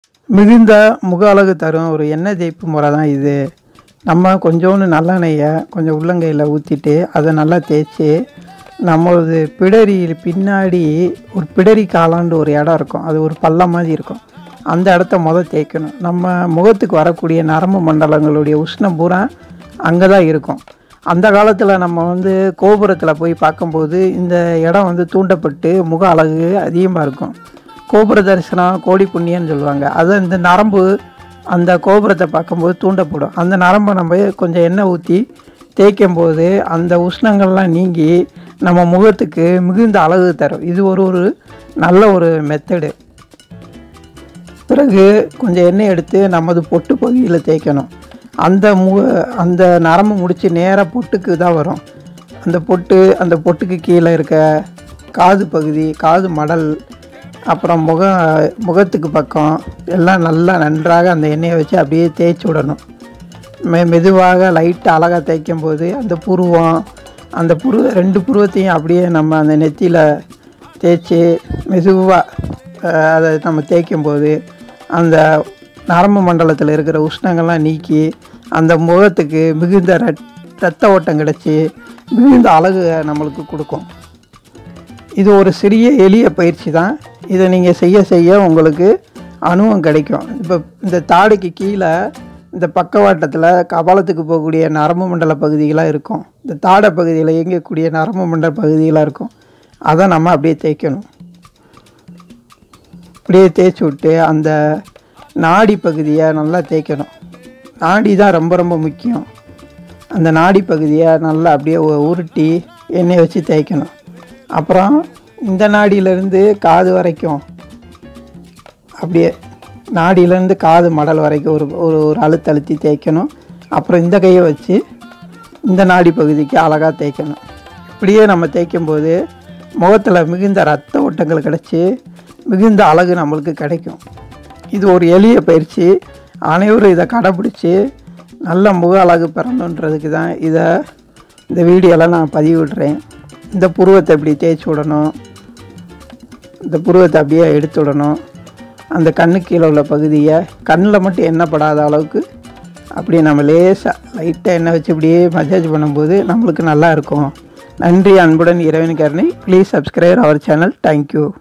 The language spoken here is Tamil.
மிகுந்த முக அழகு தரும் ஒரு எண்ணெய் தேய்ப்பு முறை தான் இது நம்ம கொஞ்சோண்டு நல்லெண்ணெயை கொஞ்சம் உள்ளங்கையில் ஊற்றிட்டு அதை நல்லா தேய்ச்சி நம்மளது பிடரி பின்னாடி ஒரு பிடரி காலாண்டு ஒரு இடம் இருக்கும் அது ஒரு பள்ளம் மாதிரி இருக்கும் அந்த இடத்த முத தேய்க்கணும் நம்ம முகத்துக்கு வரக்கூடிய நரம்பு மண்டலங்களுடைய உஷ்ணம் பூரா அங்கே தான் இருக்கும் அந்த காலத்தில் நம்ம வந்து கோபுரத்தில் போய் பார்க்கும்போது இந்த இடம் வந்து தூண்டப்பட்டு முக அழகு அதிகமாக இருக்கும் கோபுர தரிசனம் கோடி புண்ணியம்னு சொல்லுவாங்க அது இந்த நரம்பு அந்த கோபுரத்தை பார்க்கும்போது தூண்டப்படும் அந்த நரம்பை நம்ம கொஞ்சம் எண்ணெய் ஊற்றி தேய்க்கும் போது அந்த உஷ்ணங்கள்லாம் நீங்கி நம்ம முகத்துக்கு மிகுந்த அழகு தரும் இது ஒரு ஒரு நல்ல ஒரு மெத்தடு பிறகு கொஞ்சம் எண்ணெய் எடுத்து நமது பொட்டு பகுதியில் தேய்க்கணும் அந்த மு அந்த நரம்பு முடித்து நேராக பொட்டுக்கு தான் வரும் அந்த பொட்டு அந்த பொட்டுக்கு கீழே இருக்க காது பகுதி காது மடல் அப்புறம் முக முகத்துக்கு பக்கம் எல்லாம் நல்லா நன்றாக அந்த எண்ணெயை வச்சு அப்படியே தேய்ச்சி விடணும் மெ மெதுவாக லைட்டாக அழகாக தேய்க்கும் போது அந்த புருவம் அந்த புருவ ரெண்டு புருவத்தையும் அப்படியே நம்ம அந்த நெத்தியில் தேய்ச்சி மெதுவாக அதை நம்ம தேய்க்கும் போது அந்த நரம்பு மண்டலத்தில் இருக்கிற உஷ்ணங்கள்லாம் நீக்கி அந்த முகத்துக்கு மிகுந்த ரத் ரத்த ஓட்டம் கிடச்சி மிகுந்த அழகு நம்மளுக்கு கொடுக்கும் இது ஒரு சிறிய எளிய பயிற்சி தான் இதை நீங்கள் செய்ய செய்ய உங்களுக்கு அனுபவம் கிடைக்கும் இப்போ இந்த தாடைக்கு கீழே இந்த பக்கவாட்டத்தில் கபாலத்துக்கு போகக்கூடிய நரம்பு மண்டல பகுதிகளாக இருக்கும் இந்த தாடை பகுதியில் இயங்கக்கூடிய நரம்பு மண்டல பகுதிகளாக இருக்கும் அதை நம்ம அப்படியே தேய்க்கணும் அப்படியே தேய்ச்சி விட்டு அந்த நாடி பகுதியை நல்லா தேய்க்கணும் நாடி தான் ரொம்ப ரொம்ப முக்கியம் அந்த நாடி பகுதியை நல்லா அப்படியே உ- உருட்டி எண்ணெய் வச்சு தேய்க்கணும் அப்புறம் இந்த நாடியிலேருந்து காது வரைக்கும் அப்படியே நாடியிலேருந்து காது மடல் வரைக்கும் ஒரு ஒரு ஒரு அழுத்த அழுத்தி தேய்க்கணும் அப்புறம் இந்த கையை வச்சு இந்த நாடி பகுதிக்கு அழகாக தேய்க்கணும் இப்படியே நம்ம தேய்க்கும் போது முகத்தில் மிகுந்த ரத்த ஓட்டங்கள் கிடச்சி மிகுந்த அழகு நம்மளுக்கு கிடைக்கும் இது ஒரு எளிய பயிற்சி அனைவரும் இதை கடைப்பிடிச்சி நல்ல முக அழகு பெறணுன்றதுக்கு தான் இதை இந்த வீடியோவில் நான் பதிவிடுறேன் இந்த புருவத்தை இப்படி தேய்ச்சி விடணும் இந்த புருவத்தை அப்படியே எடுத்து விடணும் அந்த கண்ணு கீழே உள்ள பகுதியை கண்ணில் மட்டும் எண்ணெய் படாத அளவுக்கு அப்படியே நம்ம லேசாக லைட்டாக எண்ணெய் வச்சு இப்படியே மசாஜ் பண்ணும்போது நம்மளுக்கு நல்லா இருக்கும் நன்றி அன்புடன் இறைவன் கருணை ப்ளீஸ் சப்ஸ்கிரைப் அவர் சேனல் தேங்க்யூ